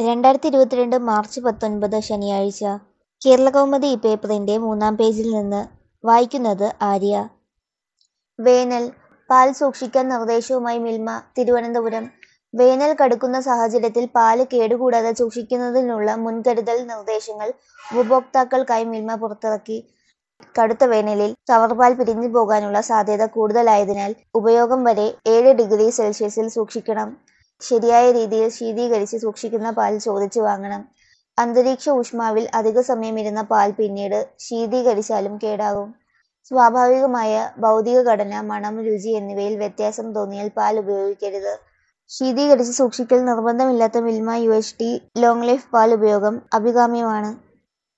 രണ്ടായിരത്തി ഇരുപത്തിരണ്ട് മാർച്ച് പത്തൊൻപത് ശനിയാഴ്ച കേരളകൗമുദി ഈ പേപ്പറിന്റെ മൂന്നാം പേജിൽ നിന്ന് വായിക്കുന്നത് ആര്യ വേനൽ പാൽ സൂക്ഷിക്കാൻ നിർദ്ദേശവുമായി മിൽമ തിരുവനന്തപുരം വേനൽ കടുക്കുന്ന സാഹചര്യത്തിൽ പാല് കേടുകൂടാതെ സൂക്ഷിക്കുന്നതിനുള്ള മുൻകരുതൽ നിർദ്ദേശങ്ങൾ ഉപഭോക്താക്കൾക്കായി മിൽമ പുറത്തിറക്കി കടുത്ത വേനലിൽ കവർപാൽ പിരിഞ്ഞു പോകാനുള്ള സാധ്യത കൂടുതലായതിനാൽ ഉപയോഗം വരെ ഏഴ് ഡിഗ്രി സെൽഷ്യസിൽ സൂക്ഷിക്കണം ശരിയായ രീതിയിൽ ശീതീകരിച്ച് സൂക്ഷിക്കുന്ന പാൽ ചോദിച്ചു വാങ്ങണം അന്തരീക്ഷ ഊഷ്മാവിൽ അധിക സമയം ഇരുന്ന പാൽ പിന്നീട് ശീതീകരിച്ചാലും കേടാകും സ്വാഭാവികമായ ഭൗതിക ഘടന മണം രുചി എന്നിവയിൽ വ്യത്യാസം തോന്നിയാൽ പാൽ ഉപയോഗിക്കരുത് ശീതീകരിച്ച് സൂക്ഷിക്കൽ നിർബന്ധമില്ലാത്ത Milma U H T long life പാൽ ഉപയോഗം അഭികാമ്യമാണ്